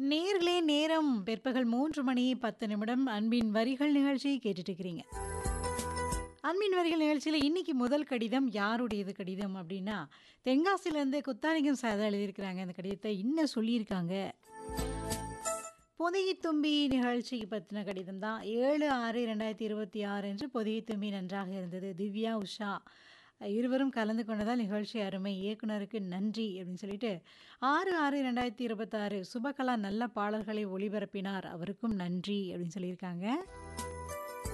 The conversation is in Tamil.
நேர்களே நேரம் பிற்பகல் 3 மணி 10 நிமிடம் அன்பின் வரிகள் நிகழ்ச்சி கேட்டுட்டு இருக்கிறீங்க. அன்பின் வரிகள் நிகழ்ச்சியில இன்னைக்கு முதல் கடிதம் யாருடையது கடிதம் அப்படின்னா, தென்காசியிலேருந்து குத்தாலிங்கம் சார் தான் எழுதியிருக்கிறாங்க. அந்த கடிதத்த இன்னும் சொல்லியிருக்காங்க. பொதிகை தும்பி நிகழ்ச்சிக்கு பத்தின கடிதம் தான். 7/6/2026 அன்று பொதிகை தும்பி நன்றாக இருந்தது. திவ்யா, உஷா இருவரும் கலந்து கொண்டதால் நிகழ்ச்சி அருமை. இயக்குனருக்கு நன்றி அப்படின்னு சொல்லிட்டு 6/6/2026 சுபகலா நல்ல பாடல்களை ஒளிபரப்பினார். அவருக்கும் நன்றி அப்படின்னு சொல்லியிருக்காங்க.